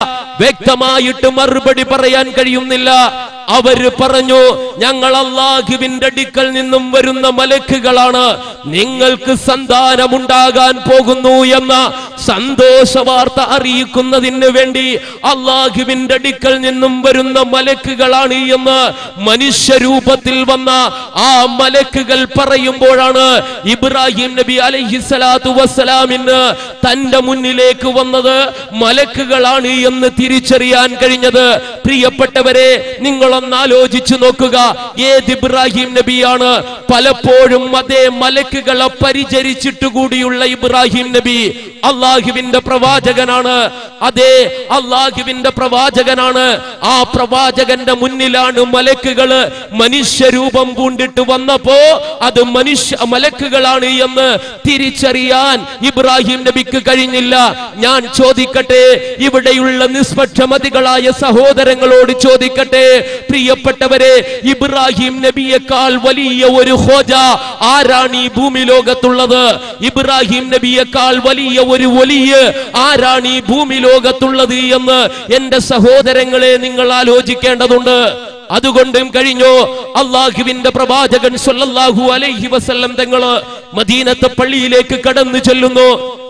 വ്യക്തമായിട്ട് മറുപടി പറയാൻ കഴിയുന്നില്ല അവര് പറഞ്ഞു ഞങ്ങൾ അള്ളാഹുവിന്റെ അടുക്കൽ നിന്നും വരുന്ന മലക്കുകളാണ് നിങ്ങൾക്ക് സന്താനമുണ്ടാകാൻ പോകുന്നു എന്ന സന്തോഷ വാർത്ത അറിയിക്കുന്നതിന് വേണ്ടി അള്ളാഹുവിന്റെ അടുക്കൽ നിന്നും വരുന്ന മലക്കുകളാണ് എന്ന് മനുഷ്യരൂപത്തിൽ വന്ന ആ മലക്കുകൾ പറയുമ്പോഴാണ് ഇബ്രാഹിം നബി അലൈഹിസ്സലാത്തു വസ്സലാമിന് തന്റെ മുന്നിലേക്ക് വന്നത് മലക്കുകളാണ് എന്ന് തിരിച്ചറിയാൻ കഴിഞ്ഞത് പ്രിയപ്പെട്ടവരെ നിങ്ങളൊന്ന് ആലോചിച്ചു നോക്കുക ഏത് ഇബ്രാഹിം നബിയാണ് പലപ്പോഴും അതേ മലക്കുകളെ പരിചരിച്ചിട്ട് കൂടിയുള്ള ഇബ്രാഹിം നബി അള്ളാഹുവിന്റെ പ്രവാചകനാണ് അതേ അള്ളാഹുവിന്റെ പ്രവാചകനാണ് ആ പ്രവാചകന്റെ മുന്നിലാണ് മലക്കുകള് മനുഷ്യരൂപം പൂണ്ടിട്ട് വന്നപ്പോ അത് മനുഷ്യ മലക്കുകളാണ് എന്ന് തിരിച്ചറിയാൻ ഇബ്രാഹിം നബിക്ക് കഴിഞ്ഞില്ല ഞാൻ ചോദിക്കട്ടെ ഇവിടെയുള്ള നിഷ്പക്ഷമതികളായ സഹോദരങ്ങളോട് ചോദിക്കട്ടെ പ്രിയപ്പെട്ടവരെ ഇബ്രാഹിം നബിയേക്കാൾ വലിയ ഒരു ഹോജ ആരാണ് ഈ ഭൂമി ലോകത്തുള്ളത് ഇബ്രാഹിം നബിയേക്കാൾ വലിയ ഒരു വലിയ ആരാണ് ഈ ഭൂമി ലോകത്തുള്ളത് എന്ന് എന്റെ സഹോദരങ്ങളെ നിങ്ങൾ ആലോചിക്കേണ്ടതുണ്ട് അതുകൊണ്ടും കഴിഞ്ഞു അള്ളാഹുവിന്റെ പ്രവാചകൻ സല്ലല്ലാഹു അലൈഹി വസല്ലം തങ്ങള് മദീനത്തെ പള്ളിയിലേക്ക് കടന്നു ചെല്ലുന്നു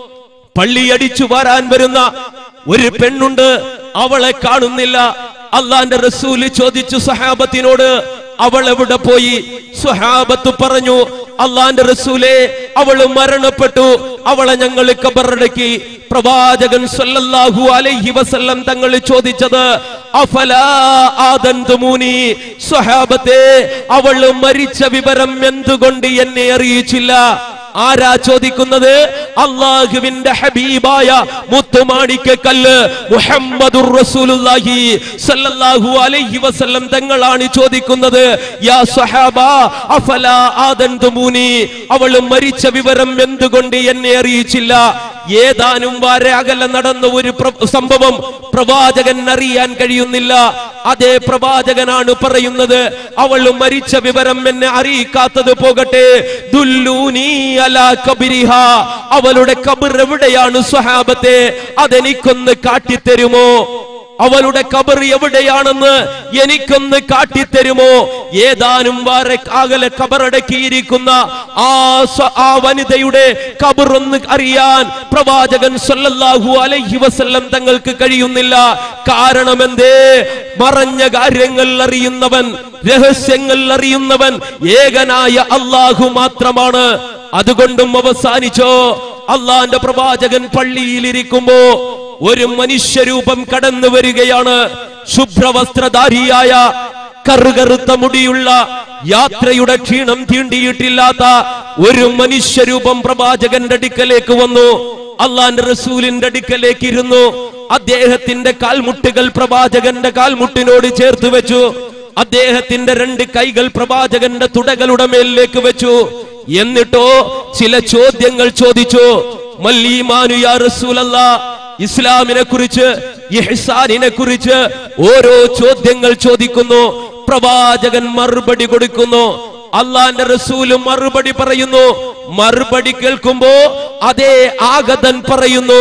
പള്ളി അടിച്ചു വാരാൻ വരുന്ന ഒരു പെണ്ണുണ്ട് അവളെ കാണുന്നില്ല അള്ളാന്റെ റസൂല് ചോദിച്ചു സഹാബത്തിനോട് അവൾ എവിടെ പോയി സുഹാബത്ത് പറഞ്ഞു അള്ളാന്റെ റസൂലെ അവള് മരണപ്പെട്ടു അവളെ ഞങ്ങൾ കബറടക്കി പ്രവാചകൻ സല്ലല്ലാഹു അലൈഹി വസല്ലം തങ്ങൾ ചോദിച്ചത് അഫലാ ആദന്തുമൂനി സ്വഹാബത്തെ അവള് മരിച്ച വിവരം എന്തുകൊണ്ട് എന്നെ അറിയിച്ചില്ല ആരാ ചോദിക്കുന്നത് അള്ളാഹുവിന്റെ ഹബീബായ മുത്തുമാണിക്ക കല്ല് മുഹമ്മദുർ റസൂലുള്ളാഹി സല്ലല്ലാഹു അലൈഹി വസല്ലം തങ്ങളാണ് ചോദിക്കുന്നത് യാ സഹാബ അഫലാ ആദന്തുമൂനി അവൾ മരിച്ച വിവരം എന്തുകൊണ്ട് എന്നെ അറിയിച്ചില്ല ഏതാനും വാര അകലെ നടന്ന ഒരു പ്ര- സംഭവം പ്രവാചകൻ അറിയാൻ കഴിയുന്നില്ല അതേ പ്രവാചകനാണ് പറയുന്നത് അവൾ മരിച്ച വിവരം എന്നെ അറിയിക്കാത്തത് പോകട്ടെ ദുല്ലൂനി അലാ കബിരിഹ അവളുടെ കബർ എവിടെയാണ് സ്വഹാബത്തെ അതെനിക്കൊന്ന് കാട്ടിത്തരുമോ അവളുടെ കബർ എവിടെയാണെന്ന് എനിക്കൊന്ന് കാട്ടിത്തരുമോ ഏതാനും വാരെ അകലെ കബറടക്കിയിരിക്കുന്ന ആ സ്വ- ആ വനിതയുടെ കബർ ഒന്ന് അറിയാൻ പ്രവാചകൻ സല്ലല്ലാഹു അലൈഹി വസല്ലം തങ്ങൾക്ക് കഴിയുന്നില്ല കാരണം എന്തേ മറഞ്ഞ കാര്യങ്ങൾ അറിയുന്നവൻ രഹസ്യങ്ങൾ അറിയുന്നവൻ ഏകനായ അള്ളാഹു മാത്രമാണ് അതുകൊണ്ടും അവസാനിച്ചോ അള്ളാന്റെ പ്രവാചകൻ പള്ളിയിലിരിക്കുമ്പോ ഒരു മനുഷ്യരൂപം കടന്നു വരികയാണ് ശുഭ്രവസ്ത്രധാരിയായ കറുകറുത്ത മുടിയുള്ള യാത്രയുടെ ക്ഷീണം തീണ്ടിയിട്ടില്ലാത്ത ഒരു മനുഷ്യരൂപം പ്രവാചകന്റെ അടുക്കലേക്ക് വന്നു അള്ളാന്റെ റസൂലിന്റെ അടുക്കലേക്ക് ഇരുന്നു അദ്ദേഹത്തിന്റെ കാൽമുട്ടുകൾ പ്രവാചകന്റെ കാൽമുട്ടിനോട് ചേർത്ത് വെച്ചു അദ്ദേഹത്തിന്റെ രണ്ട് കൈകൾ പ്രവാചകന്റെ തുടകളുടെ മേലിലേക്ക് വെച്ചു എന്നിട്ടോ ചില ചോദ്യങ്ങൾ ചോദിച്ചു മല്ലീമാനു യാ റസൂലല്ലാ ഇസ്ലാമിനെ കുറിച്ച് ഇഹ്സാനിനെ കുറിച്ച് ഓരോ ചോദ്യങ്ങൾ ചോദിക്കുന്നു പ്രവാചകൻ മറുപടി കൊടുക്കുന്നു അള്ളാന്റെ റസൂല് മറുപടി പറയുന്നു മറുപടി കേൾക്കുമ്പോ അതേ ആഗതൻ പറയുന്നു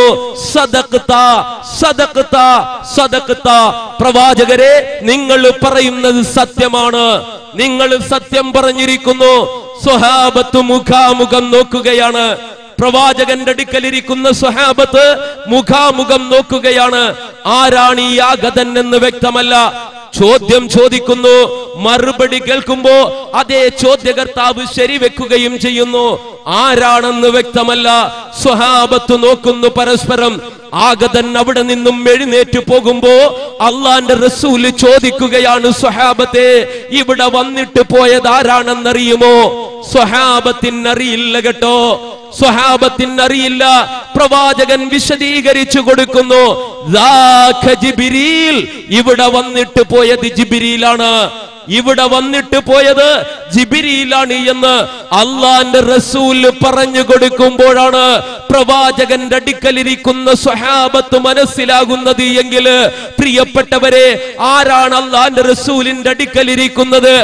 സദക്ത സദക്ത സദക്ത പ്രവാചകരെ നിങ്ങൾ പറയുന്നത് സത്യമാണ് നിങ്ങൾ സത്യം പറഞ്ഞിരിക്കുന്നു സ്വഹാബത്ത് മുഖാമുഖം നോക്കുകയാണ് പ്രവാചകന്റെ അടുക്കലിരിക്കുന്ന സ്വഹാബത്ത് മുഖാമുഖം നോക്കുകയാണ് ആരാണ് ഈ ആഗതൻ എന്ന് വ്യക്തമല്ല ചോദ്യം ചോദിക്കുന്നു മറുപടി കേൾക്കുമ്പോ അതേ ചോദ്യകർത്താവ് ശരിവെക്കുകയും ചെയ്യുന്നു ആരാണെന്ന് വ്യക്തമല്ല സ്വഹാബത്ത് നോക്കുന്നു പരസ്പരം ആഗതൻ അവിടെ നിന്നും എഴുന്നേറ്റ് പോകുമ്പോ അള്ളാന്റെ റസൂല് ചോദിക്കുകയാണ് സ്വഹാബത്തെ ഇവിടെ വന്നിട്ട് പോയത് ആരാണെന്നറിയുമോ സ്വഹാബത്തിന് അറിയില്ല കേട്ടോ സ്വഹാബത്തിന് അറിയില്ല പ്രവാചകൻ വിശദീകരിച്ചു കൊടുക്കുന്നു "ദാഖ ജിബ്രീൽ." ഇവിടെ വന്നിട്ട് പോയത് ജിബിരിയിലാണ് ഇവിടെ വന്നിട്ട് പോയത് ജിബിരിയിലാണ് എന്ന് അള്ളാന്റെ റസൂല് പറഞ്ഞു കൊടുക്കുമ്പോഴാണ് പ്രവാചകന്റെ അടുക്കലിരിക്കുന്ന സ്വഹാബത്ത് മനസ്സിലാകുന്നത് എങ്കിൽ പ്രിയപ്പെട്ടവരെ ആരാണ് അള്ളാന്റെ റസൂലിന്റെ അടുക്കലിരിക്കുന്നത്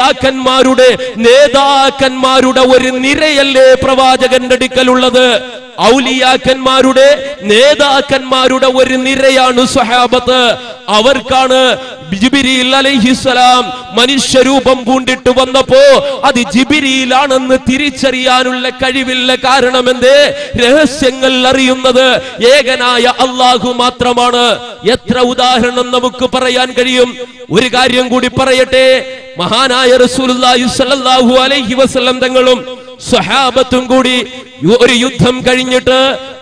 ഔലിയാക്കന്മാരുടെ നേതാക്കന്മാരുടെ ഒരു നിരയല്ലേ പ്രവാചകന്റെ അടുക്കലുള്ളത് ഔലിയാക്കന്മാരുടെ നേതാക്കന്മാരുടെ ഒരു നിരയാണ് സ്വഹാബത്ത് അവർക്കാണ് ജിബിരിയിൽ അലൈഹിസ്സലാം മനുഷ്യരൂപം പൂണ്ടിട്ട് വന്നപ്പോ അത് ജിബിരിയിലാണെന്ന് തിരിച്ചറിയാനുള്ള കഴിവില്ല കാരണമെന്ത് രഹസ്യങ്ങൾ അറിയുന്നത് ഏകനായ അള്ളാഹു മാത്രമാണ് എത്ര ഉദാഹരണം നമുക്ക് പറയാൻ കഴിയും ഒരു കാര്യം കൂടി പറയട്ടെ മഹാനായ റസൂലുള്ളാഹി സ്വല്ലല്ലാഹു അലൈഹി വസല്ലം തങ്ങളും സ്വഹാബത്തും കൂടി ഒരു യുദ്ധം കഴിഞ്ഞിട്ട്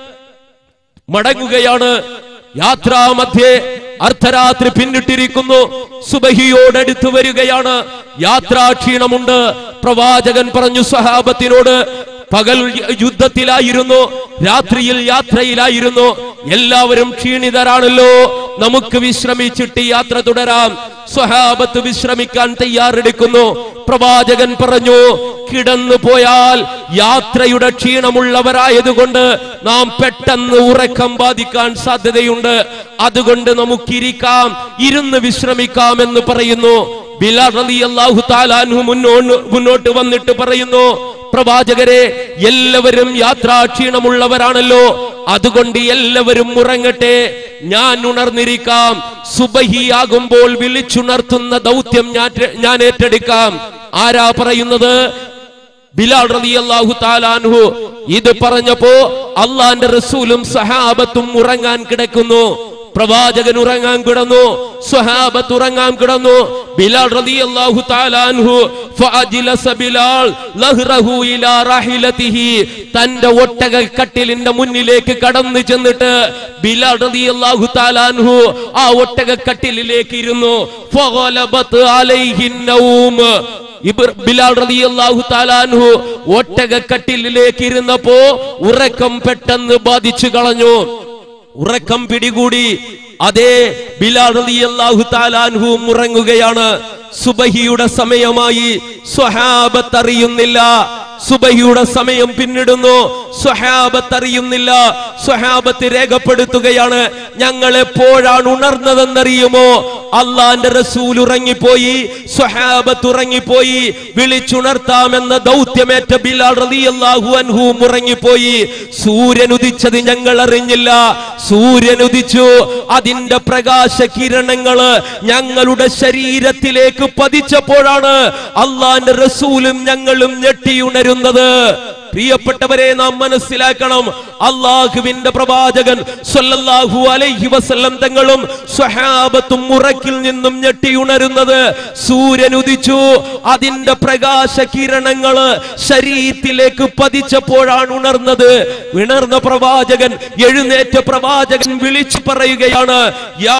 മടങ്ങുകയാണ് യാത്രാമധ്യേ അർദ്ധരാത്രി പിന്നിട്ടിരിക്കുന്നു സുബഹിയോടടുത്ത് വരികയാണ് യാത്രാക്ഷീണമുണ്ട് പ്രവാചകൻ പറഞ്ഞു സ്വഹാബത്തിനോട് പകൽ യുദ്ധത്തിലായിരുന്നു രാത്രിയിൽ യാത്രയിലായിരുന്നു എല്ലാവരും ക്ഷീണിതരാണല്ലോ നമുക്ക് വിശ്രമിച്ചിട്ട് യാത്ര തുടരാം സ്വഹാബത്ത് വിശ്രമിക്കാൻ തയ്യാറെടുക്കുന്നു പ്രവാചകൻ പറഞ്ഞു കിടന്നു പോയാൽ യാത്രയുടെ ക്ഷീണമുള്ളവരായതുകൊണ്ട് നാം പെട്ടെന്ന് ഉറക്കം ബാധിക്കാൻ സാധ്യതയുണ്ട് അതുകൊണ്ട് നമുക്കിരിക്കാം ഇരുന്ന് വിശ്രമിക്കാം എന്ന് പറയുന്നു ബിലാൽ റളിയല്ലാഹു തആല അൻഹു മുന്നോട്ട് മുന്നോട്ട് വന്നിട്ട് പറയുന്നു പ്രവാചകരെ എല്ലാവരും യാത്രാ ക്ഷീണമുള്ളവരാണല്ലോ അതുകൊണ്ട് എല്ലാവരും ഉറങ്ങട്ടെ ഞാൻ ഉണർന്നിരിക്കാം സുബഹിയാകുമ്പോൾ വിളിച്ചുണർത്തുന്ന ദൗത്യം ഞാൻ ഞാൻ ഏറ്റെടുക്കാം ആരാ പറയുന്നത് ബിലാൽ റളിയല്ലാഹു താലാൻഹു ഇത് പറഞ്ഞപ്പോ അള്ളാന്റെ റസൂലും സഹാബത്തും ഉറങ്ങാൻ കിടക്കുന്നു പ്രവാചകൻ ഉറങ്ങാൻ കിടന്നു സ്വഹാബത്ത് ഉറങ്ങാൻ കിടന്നു ബിലാൽ റളിയല്ലാഹു തആലാൻഹു ഫഅജ്ലസ ബിലാൽ ലഹ്റഹു ഇലാ റഹിലതിഹി തന്റെ ഒട്ടക കട്ടിലിന്റെ മുന്നിലേക്ക് കടന്നു ചെന്നിട്ട് ബിലാൽ റളിയല്ലാഹു തആലാൻഹു ആ ഒട്ടക കട്ടിലിലേക്ക് ഇരുന്നു ഫഗലബത് അലൈഹിൻ നൗം ഇബ്ര- ബിലാൽ റളിയല്ലാഹു തആലാൻഹു ഒട്ടക കട്ടിലിലേക്ക് ഇരുന്നപ്പോ ഉറക്കം പെട്ടെന്ന് ബാധിച്ചു കളഞ്ഞു ഉറക്കം പിടികൂടി അതേ ബിലാൽ റളിയല്ലാഹു തആലാൻഹു ഉറങ്ങുകയാണ് സുബഹിയുടെ സമയമായി സ്വഹാബത്ത് അറിയുന്നില്ല സുബഹിയുടെ സമയം പിന്നിടുന്നു സ്വഹാബത്ത് അറിയുന്നില്ല സ്വഹാബത്ത് രേഖപ്പെടുത്തുകയാണ് ഞങ്ങൾ എപ്പോഴാണ് ഉണർന്നതെന്നറിയുമോ അള്ളാന്റെ റസൂൽ ഉറങ്ങിപ്പോയി സ്വഹാബത്ത് ഉറങ്ങിപ്പോയി വിളിച്ചുണർത്താമെന്ന ദൗത്യമേറ്റ ബിലാൽ റളിയല്ലാഹു അൻഹു ഉറങ്ങിപ്പോയി സൂര്യൻ ഉദിച്ചത് ഞങ്ങൾ അറിഞ്ഞില്ല സൂര്യൻ ഉദിച്ചു അതിന്റെ പ്രകാശ കിരണങ്ങള് ഞങ്ങളുടെ ശരീരത്തിലേക്ക് പതിച്ചപ്പോഴാണ് അള്ളാന്റെ റസൂലും ഞങ്ങളും ഞെട്ടിയുണരുന്നത് പ്രിയപ്പെട്ടവരെ നാം മനസ്സിലാക്കണം അള്ളാഹുവിന്റെ പ്രവാചകൻ സ്വല്ലല്ലാഹു അലൈഹി വസല്ലം തങ്ങളും സ്വഹാബത്തും ഉറക്കിൽ നിന്നും ഞെട്ടിയുണരുന്നത് സൂര്യൻ ഉദിച്ചു അതിന്റെ പ്രകാശ കിരണങ്ങള് ശരീരത്തിലേക്ക് പതിച്ചപ്പോഴാണ് ഉണർന്നത് ഉണർന്ന പ്രവാചകൻ എഴുന്നേറ്റ പ്രവാചകൻ വിളിച്ചു പറയുകയാണ് യാ